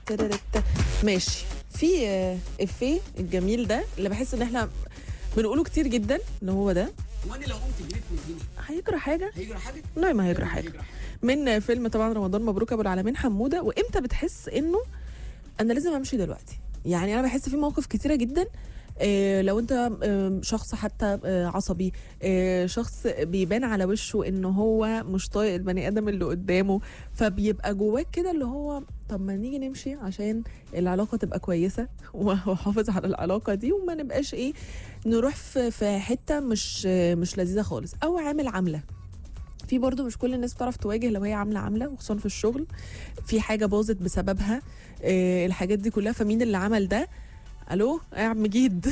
تررت. ماشي في آه، افيه الجميل ده اللي بحس ان احنا بنقوله كتير جدا ان هو ده وانا لو قمت جريت من هنا هيجرى حاجه هيجرى حاجه؟ والله ما هيجرى حاجه هيجرى حاجه من فيلم طبعا رمضان مبروك ابو العالمين حموده وامتى بتحس انه انا لازم امشي دلوقتي يعني انا بحس في مواقف كتيره جدا إيه لو انت آه، شخص حتى آه، عصبي إيه شخص بيبان على وشه ان هو مش طايق البني ادم اللي قدامه فبيبقى جواك كده اللي هو طب ما نيجي نمشي عشان العلاقه تبقى كويسه واحافظ على العلاقه دي وما نبقاش ايه نروح في في حته مش آه، مش لذيذه خالص او عامل عامله في برضو مش كل الناس بتعرف تواجه لو هي عامله عامله وخصوصا في الشغل في حاجه باظت بسببها آه، الحاجات دي كلها فمين اللي عمل ده الو يا عم مجيد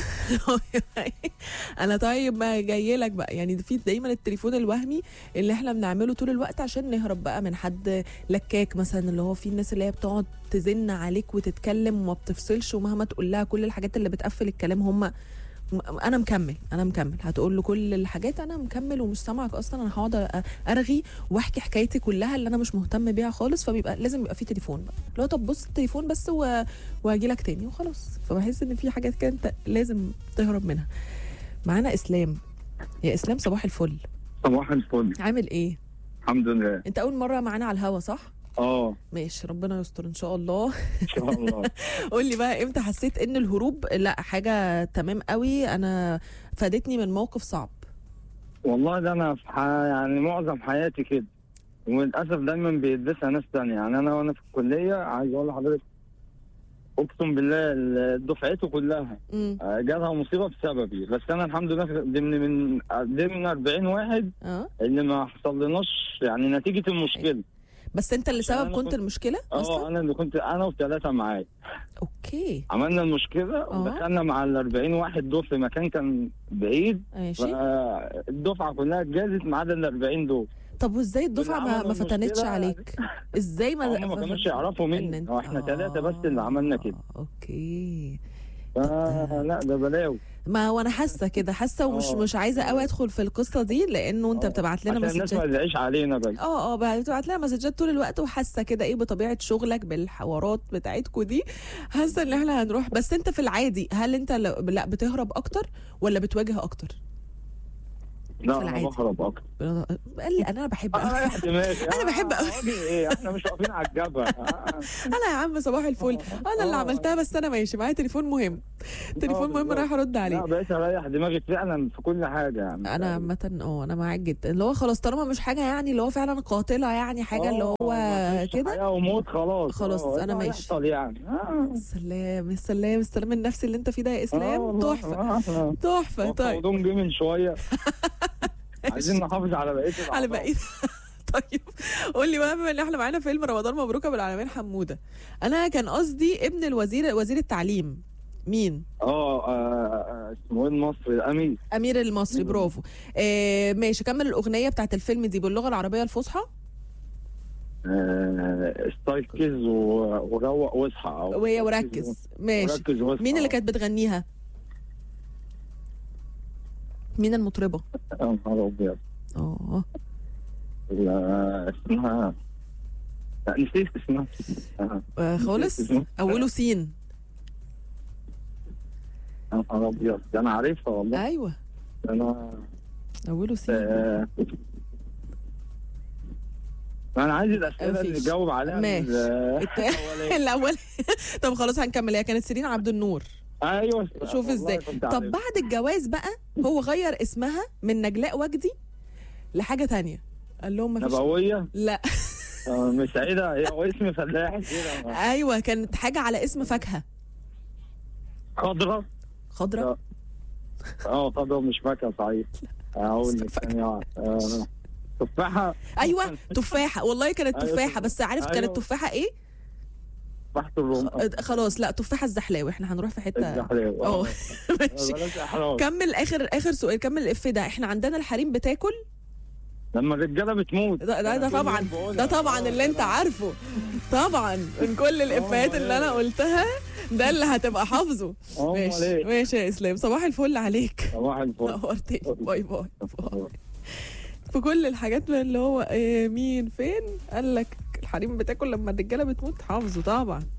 انا طيب ما جاي لك بقى يعني في دايما التليفون الوهمي اللي احنا بنعمله طول الوقت عشان نهرب بقى من حد لكاك مثلا اللي هو في الناس اللي هي بتقعد تزن عليك وتتكلم وما بتفصلش ومهما تقول لها كل الحاجات اللي بتقفل الكلام هم م- انا مكمل انا مكمل هتقول له كل الحاجات انا مكمل ومش سامعك اصلا انا هقعد أ- ارغي واحكي حكايتي كلها اللي انا مش مهتم بيها خالص فبيبقى لازم يبقى في تليفون بقى لو طب بص التليفون بس و... واجي لك تاني وخلاص فبحس ان في حاجات كده انت لازم تهرب منها معانا اسلام يا اسلام صباح الفل صباح الفل عامل ايه الحمد لله انت اول مره معانا على الهوا صح اه ماشي ربنا يستر ان شاء الله ان شاء الله قول لي بقى امتى حسيت ان الهروب لا حاجه تمام قوي انا فادتني من موقف صعب والله ده انا في ح... يعني معظم حياتي كده وللاسف دايما بيلبسها ناس تانية يعني انا وانا في الكليه عايز اقول لحضرتك اقسم بالله ال- دفعته كلها امم آه، جالها مصيبه بسببي بس انا الحمد لله ضمن من ضمن 40 واحد اه اللي ما حصلناش يعني نتيجه المشكله بس انت اللي عشان سبب أنا كنت كنت- المشكله اه اصلا انا اللي كنت انا وثلاثه معايا اوكي عملنا المشكله آه. ودخلنا مع ال 40 واحد دول في مكان كان بعيد ماشي الدفعه كلها اتجازت ما عدا ال 40 دول طب وازاي الدفعه واللي ما, عملوا ما فتنتش المشكلة- عليك ازاي ما هم ما كانوش يعرفوا إن مني أنت- هو احنا ثلاثه بس اللي عملنا كده آه، اوكي آه لا ده بلاوي ما هو انا حاسه كده حاسه ومش آه. مش عايزه قوي ادخل في القصه دي لانه انت آه. بتبعت لنا عشان الناس ما مسجات تزعيش علينا بقى اه اه بتبعت لنا مسجات طول الوقت وحاسه كده ايه بطبيعه شغلك بالحوارات بتاعتكوا دي حاسه ان احنا هنروح بس انت في العادي هل انت ل- لا بتهرب اكتر ولا بتواجه اكتر؟ لا في انا العادي. بهرب اكتر قال لي انا بحب انا رايح دماغي أنا بحب أوي. أوي ايه احنا مش واقفين على الجبهه آه. انا يا عم صباح الفل انا اللي آه. عملتها بس انا ماشي معايا تليفون مهم تليفون مهم بالظبط. رايح ارد لا عليه بقيت اريح دماغي فعلا في كل حاجه يعني انا عامه اه انا معاك جدا اللي هو خلاص طالما مش حاجه يعني اللي هو فعلا قاتله يعني حاجه اللي آه، هو مفيش كده حياه وموت خلاص خلاص، آه، أنا إيه ماشي. هيحصل يعني آه. السلام السلام السلام النفسي اللي انت فيه ده يا آه اسلام والله. تحفه آه، آه. تحفه طيب الموضوع جه من شويه عايزين نحافظ على بقيه على الأعضاء. بقية طيب قول لي بقى بما ان احنا معانا فيلم رمضان مبروك ابو العالمين حموده انا كان قصدي ابن الوزير وزير التعليم مين اه آه، اسمه ايه المصري الامير امير المصري برافو آه ماشي كمل الاغنيه بتاعت الفيلم دي باللغه العربيه الفصحى آه، استيقظ و- وروق واصحى أو وهي استيقظ وركز ماشي وركز واصحى مين اللي كانت بتغنيها مين المطربه يا نهار ابيض اه لا، اسمها لا نسيت اسمها آه، آه، خالص اوله سين يا نهار ابيض ده انا عارفها والله ايوه ده انا اوله سين آه، انا عايز الاسئله اللي مفيش. نجاوب عليها ماشي. ال- الت- الأولانية. الاول طب خلاص هنكمل هي كانت سيرين عبد النور ايوه شوف والله ازاي كنت طب عارفها. بعد الجواز بقى هو غير اسمها من نجلاء وجدي لحاجه تانية قال لهم مفيش نبويه لا آه، مش سعيده هي هو اسم فلاح كده ايوه كانت حاجه على اسم فاكهه خضراء خضراء اه خضراء مش فاكهه صحيح اقول لك فاكهة. ثانيه واحدة. آه، تفاحه ايوه تفاحه والله كانت أيوة، تفاحه بس عارف أيوة. كانت تفاحه ايه تفاحه الروم خ- خلاص لا تفاحه الزحلاوي احنا هنروح في حته الزحلية. اه آه. ماشي بلاش احراج كمل اخر اخر سؤال كمل الاف ده احنا عندنا الحريم بتاكل لما الرجاله بتموت ده, ده, ده أنا طبعا كل يوم ده بقولها. طبعا آه، اللي انت لا. عارفه طبعا من كل الافيهات اللي انا قلتها ده اللي هتبقى حافظه أمال ماشي إيه؟ ماشي يا اسلام صباح الفل عليك صباح الفل نورتني باي باي باي. في كل الحاجات بقى اللي هو إيه مين فين قال لك الحريم بتاكل لما الرجاله بتموت حافظه طبعا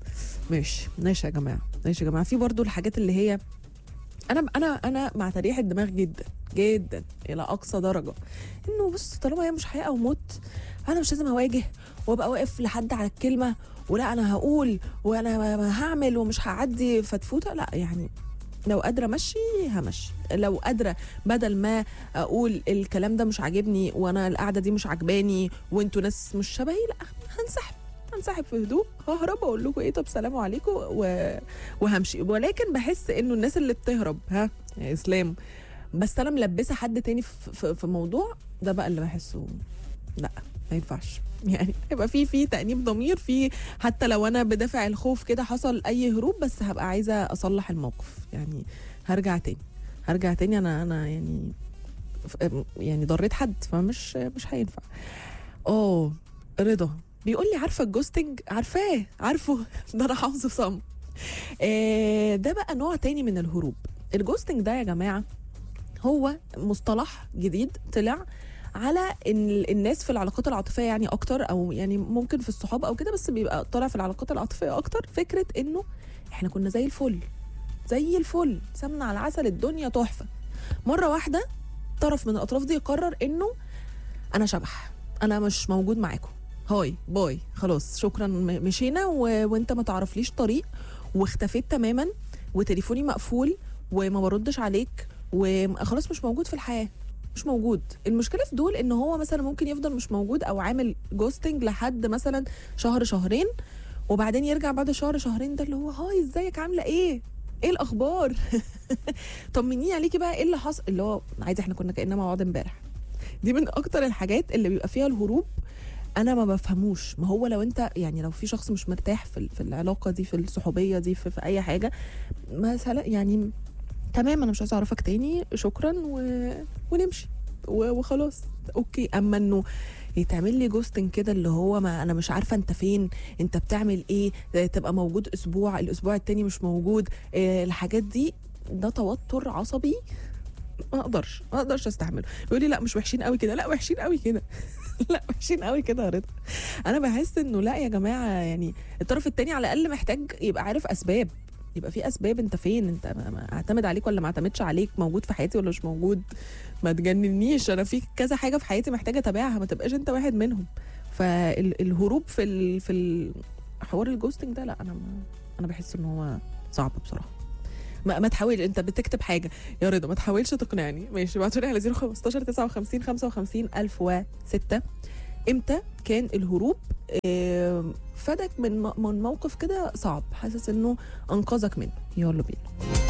ماشي ماشي يا جماعه ماشي يا جماعه في برضو الحاجات اللي هي انا انا انا مع تريح الدماغ جدا جدا الى اقصى درجه انه بص طالما هي مش حياه او موت انا مش لازم اواجه وابقى واقف لحد على الكلمه ولا انا هقول وانا هعمل ومش هعدي فتفوته لا يعني لو قادره امشي همشي لو قادره بدل ما اقول الكلام ده مش عاجبني وانا القعده دي مش عجباني وانتوا ناس مش شبهي لا هنسحب هنسحب في هدوء ههرب اقول لكم ايه طب سلام عليكم و... وهمشي ولكن بحس انه الناس اللي بتهرب ها يا اسلام بس انا ملبسه حد تاني في, في, في موضوع ده بقى اللي بحسه لا ما ينفعش يعني يبقى في في تأنيب ضمير في حتى لو انا بدافع الخوف كده حصل اي هروب بس هبقى عايزه اصلح الموقف يعني هرجع تاني هرجع تاني انا انا يعني يعني ضريت حد فمش مش هينفع اه رضا بيقول لي عارفه الجوستنج عارفاه عارفه ده انا حافظه صم آه ده بقى نوع تاني من الهروب الجوستنج ده يا جماعه هو مصطلح جديد طلع على ان الناس في العلاقات العاطفيه يعني اكتر او يعني ممكن في الصحاب او كده بس بيبقى طالع في العلاقات العاطفيه اكتر فكره انه احنا كنا زي الفل زي الفل سمنه على العسل الدنيا تحفه مره واحده طرف من الاطراف دي يقرر انه انا شبح انا مش موجود معاكم هاي باي خلاص شكرا مشينا و... وانت ما تعرفليش طريق واختفيت تماما وتليفوني مقفول وما بردش عليك وخلاص مش موجود في الحياه مش موجود المشكله في دول ان هو مثلا ممكن يفضل مش موجود او عامل جوستنج لحد مثلا شهر شهرين وبعدين يرجع بعد شهر شهرين ده اللي هو هاي ازيك عامله ايه ايه الاخبار طمنيني عليكي بقى ايه اللي حصل اللي هو عايز احنا كنا كاننا مع بعض امبارح دي من اكتر الحاجات اللي بيبقى فيها الهروب انا ما بفهموش ما هو لو انت يعني لو في شخص مش مرتاح في في العلاقه دي في الصحوبيه دي في, في اي حاجه مثلا يعني تمام انا مش عايزه اعرفك تاني شكرا و... ونمشي و... وخلاص اوكي اما انه يتعمل لي جوستنج كده اللي هو ما انا مش عارفه انت فين انت بتعمل ايه تبقى موجود اسبوع الاسبوع التاني مش موجود إيه الحاجات دي ده توتر عصبي ما اقدرش ما اقدرش استحمله بيقول لي لا مش وحشين قوي كده لا وحشين قوي كده لا وحشين قوي كده يا رضا انا بحس انه لا يا جماعه يعني الطرف التاني على الاقل محتاج يبقى عارف اسباب يبقى في اسباب انت فين انت اعتمد عليك ولا ما اعتمدش عليك موجود في حياتي ولا مش موجود ما تجننيش انا في كذا حاجه في حياتي محتاجه اتابعها ما تبقاش انت واحد منهم فالهروب في ال في ال حوار الجوستنج ده لا انا ما انا بحس ان هو صعب بصراحه ما, ما تحاول انت بتكتب حاجه يا رضا ما تحاولش تقنعني ماشي ابعتوا لي على 015 59 55 1006 امتى كان الهروب فادك من من موقف كده صعب حاسس انه انقذك منه يلا بينا